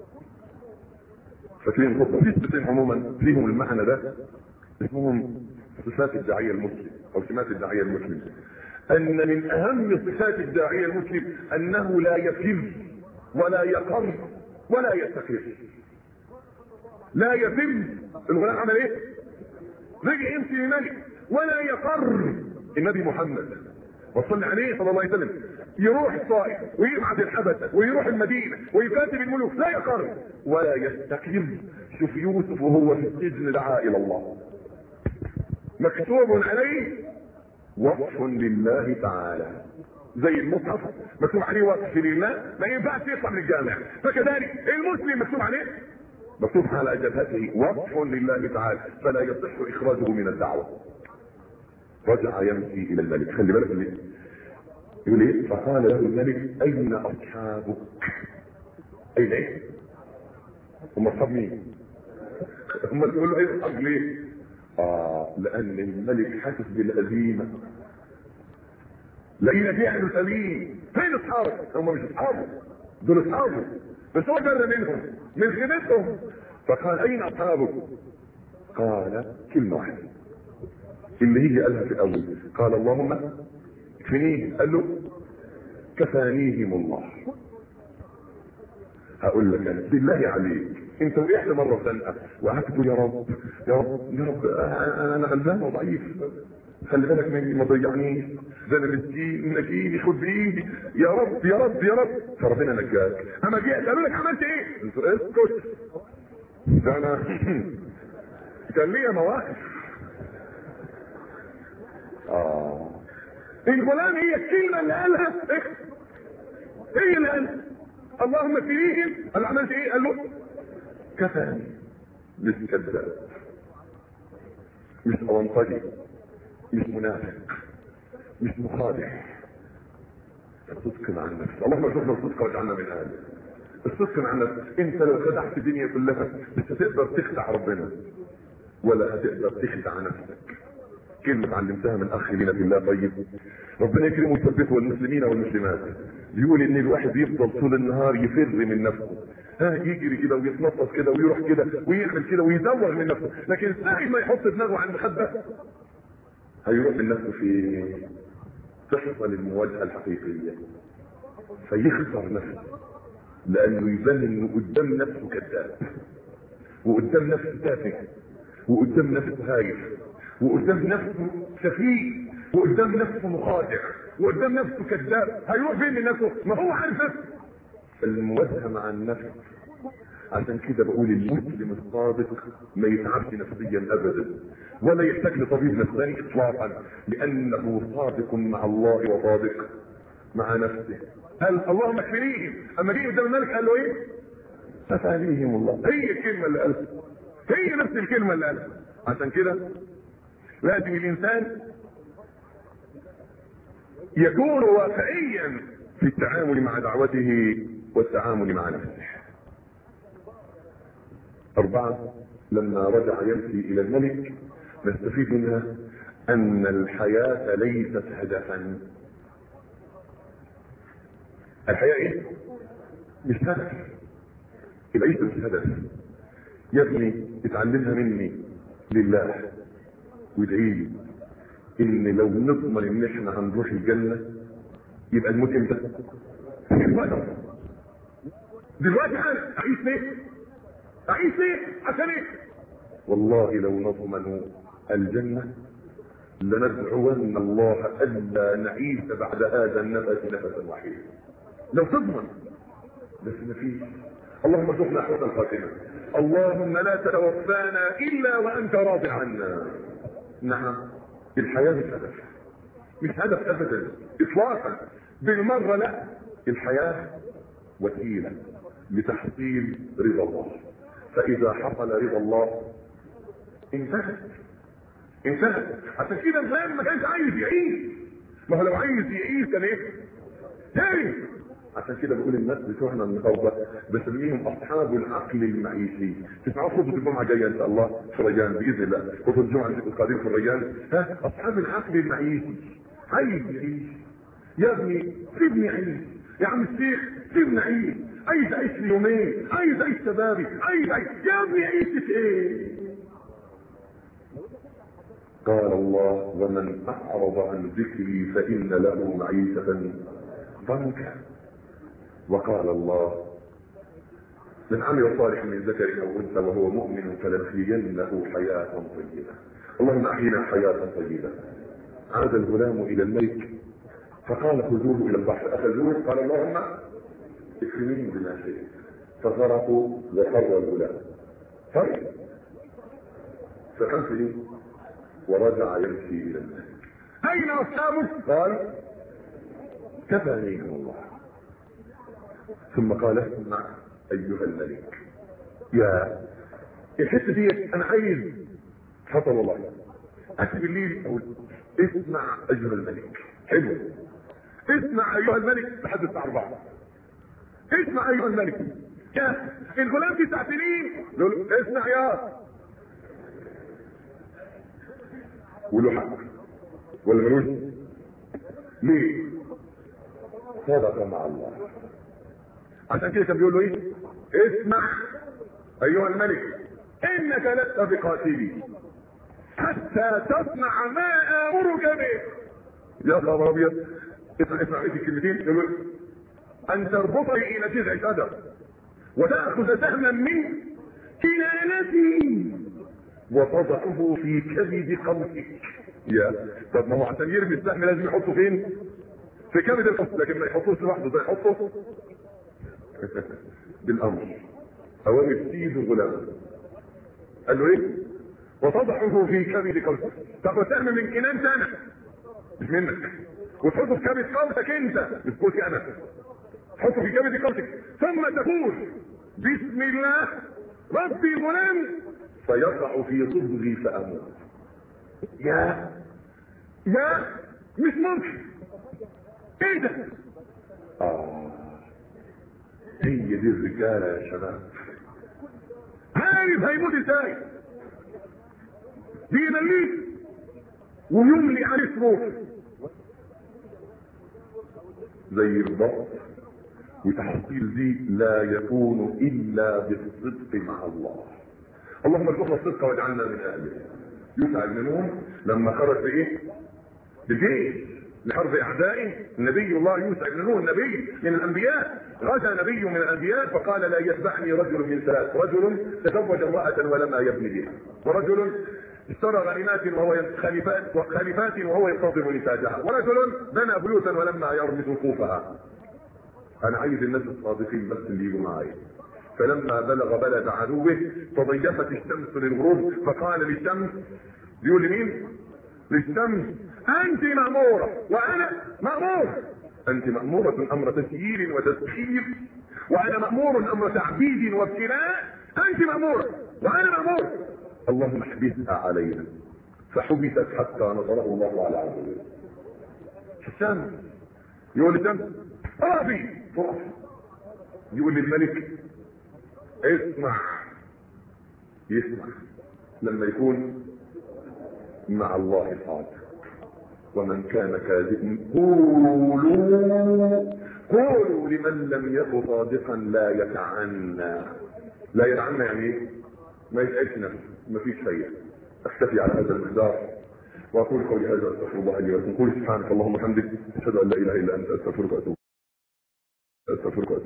فاكرين الخطبه في صفتين عموما فيهم المعنى ده اسمهم صفات الداعيه المسلم او سمات الداعيه المسلم ان من اهم صفات الداعيه المسلم انه لا يفر ولا يقر ولا يستقر لا يفر الغلام عمل ايه رجع يمشي للملك ولا يقر النبي محمد وصلى عليه صلى الله عليه وسلم يروح الطائف ويبعث الحبشة ويروح المدينة ويكاتب الملوك لا يقر ولا يستقر شوف يوسف وهو في السجن دعا الى الله مكتوب عليه وصف لله تعالى زي المصحف مكتوب عليه وقف لله ما ينفعش يطلع من الجامع فكذلك المسلم مكتوب عليه مكتوب على جبهته وقف لله تعالى فلا يصح اخراجه من الدعوه رجع يمشي الى الملك خلي بالك اللي يقول ايه فقال له الملك اين اصحابك اين ايه هم اصحاب مين هم يقول له ايه اصحاب ليه اه لان الملك حاسس بالهزيمه لقينا في اهل سليم فين اصحابك هم مش اصحابه دول اصحابه بس هو جر منهم من خيبتهم فقال اين اصحابك قال كلمه واحده اللي هي قالها في الاول قال اللهم اكفنيه قال له كفانيهم الله هقول لك انا بالله عليك انت وقعت مره زنقه وقعدت تقول يا رب يا رب يا رب انا انا غلبان وضعيف خلي بالك مني ما تضيعنيش ده انا مسكين نجيني خد بايدي يا رب يا رب يا رب فربنا نجاك اما جيت قالوا لك عملت ايه؟ قلت له اسكت ده انا كان ليا مواقف اه الغلام هي الكلمه اللي قالها إيه؟ هي اللي قالها اللهم فيهم قال له عملت ايه؟ قال له كفاني مش كذاب مش اونطجي مش منافق مش مخادع الصدق مع النفس اللهم ارزقنا الصدق واجعلنا من اهله الصدق مع النفس انت لو خدعت الدنيا كلها مش هتقدر تخدع ربنا ولا هتقدر تخدع نفسك كلمة علمتها من اخ لنا في الله طيب ربنا يكرمه ويثبته والمسلمين والمسلمات يقول ان الواحد يفضل طول النهار يفر من نفسه ها يجري كده ويتنطط كده ويروح كده ويعمل كده ويزوغ من نفسه لكن ساعة ما يحط دماغه عند خده هيروح من نفسه في تحصل المواجهة الحقيقية فيخسر نفسه لانه يبان انه قدام نفسه كذاب وقدام نفسه تافه وقدام نفسه هايف وقدام نفسه سفيه وقدام نفسه مخادع وقدام نفسه كذاب هيروح فين من نفسه ما هو عارف نفسه المواجهه مع النفس عشان كده بقول المسلم الصادق ما يتعبش نفسيا ابدا ولا يحتاج لطبيب نفساني اطلاقا لانه صادق مع الله وصادق مع نفسه قال اللهم اكفنيهم اما جه قدام الملك قال له ايه؟ كفانيهم الله هي الكلمه اللي قالها هي نفس الكلمه اللي قالها عشان كده لازم الانسان يكون واقعيا في التعامل مع دعوته والتعامل مع نفسه أربعة لما رجع يمشي إلى الملك نستفيد منها أن الحياة ليست هدفا الحياة إيه؟ مش هدف العيش مش هدف يا ابني اتعلمها مني لله وادعي لي ان لو نضمن ان احنا هنروح الجنه يبقى الموت امتى؟ دلوقتي دلوقتي حالا اعيش ليه؟ اعيش ليه؟ عشان ايه؟ والله لو نضمن الجنه لندعون الله الا نعيش بعد هذا النفس نفسا وحيدا لو تضمن بس ما فيش اللهم ارزقنا حسن الخاتمه اللهم لا تتوفانا الا وانت راضي عنا نعم الحياه مش هدف مش هدف ابدا اطلاقا بالمره لا الحياه وسيله لتحصيل رضا الله فاذا حصل رضا الله انتهت انتهت عشان كده الانسان ما كانش عايز يعيش ما هو لو عايز يعيش كان ايه؟ تاني عشان كده بقول الناس بتوعنا النهارده بسميهم اصحاب العقل المعيشي تسمعوا خطبه الجمعه الجايه ان شاء الله في الريان باذن الله خطبه الجمعه القادمه في الريان ها اصحاب العقل المعيشي عايز يعيش يا ابني سيبني عيش يا عم الشيخ سيبني عيش عايز اعيش لي يومين عايز اعيش شبابي عايز اعيش يا ابني عيشة ايه قال الله ومن اعرض عن ذكري فان له معيشه ضنكا وقال الله من عمل صالح من ذكر او انثى وهو مؤمن فلنحيينه حياه طيبه اللهم احينا حياه طيبه عاد الغلام الى الملك فقال خذوه الى البحر اخذوه قال اللهم اكفنيهم بما شئت فغرقوا وفر الغلام فر فكان ايه ورجع يمشي الى الملك اين اصحابه قال كفاني الله ثم قال اسمع ايها الملك يا الحته دي انا عايز فضل والله أتي بالليل اقول اسمع ايها الملك حلو اسمع ايها الملك لحد الساعه 4 اسمع ايها الملك يا الغلام تسع سنين يقول له اسمع يا وله حق ولا ملوش ليه صدق مع الله عشان كده كان بيقول له ايه اسمع ايها الملك انك لست بقاتلي حتى تصنع ما امرك به يا خبر ابيض اسمع اسمع ايه الكلمتين يقول ان تربطني الى جذع شجر وتاخذ سهما من كنانتي وتضعه في كبد قوسك يا طب ما هو عشان يرمي السهم لازم يحطه فين؟ في كبد القوس لكن ما يحطوش لوحده ده يحطه بالامر اوامر سيد الغلام قال له ايه؟ وتضعه في كبد قوسك تاخذ سهم من كنان انا مش منك وتحطه في كبد قوسك انت مش قوسي انا تحطه في كبد قوسك ثم تقول بسم الله ربي غلام فيقع في صدغي فاموت يا يا مش ممكن ايه ده اه هي دي الرجاله يا شباب عارف هيموت ازاي بيمليك ويملي عليه روح زي الضغط وتحصيل دي لا يكون الا بالصدق مع الله اللهم ارزقنا الصدق واجعلنا من اهله يسعى بن نون لما خرج بايه؟ بجيش لحرب اعدائه نبي الله يوسع بن نون نبي من الانبياء غزا نبي من الانبياء فقال لا يتبعني رجل من ثلاث رجل تزوج امراه ولما يبني بها ورجل اشترى غنيمات وهو خليفات خليفات وهو ينتظر نتاجها ورجل بنى بيوتا ولما يرمي سقوفها انا عايز الناس الصادقين بس اللي يجوا معايا فلما بلغ بلد عدوه تضيفت الشمس للغروب فقال للشمس بيقول لمين؟ للشمس انت مأمورة وانا مأمور انت مأمورة امر تسيير وتسخير وانا مأمور امر تعبيد وابتلاء انت مأمورة وانا مأمور اللهم احبسها علينا فحبست حتى نصره الله على عدوه الشمس يقول للشمس اقفي يقول للملك اسمع يسمع لما يكون مع الله صادق ومن كان كاذبا قولوا قولوا لمن لم يكن صادقا لا يتعنى لا يتعنى يعني ايه؟ ما يتعبش نفسه ما فيش شيء اكتفي على هذا المقدار واقول قولي هذا استغفر الله لي ولكم قول سبحانك اللهم وبحمدك اشهد ان لا اله الا انت استغفرك واتوب استغفرك واتوب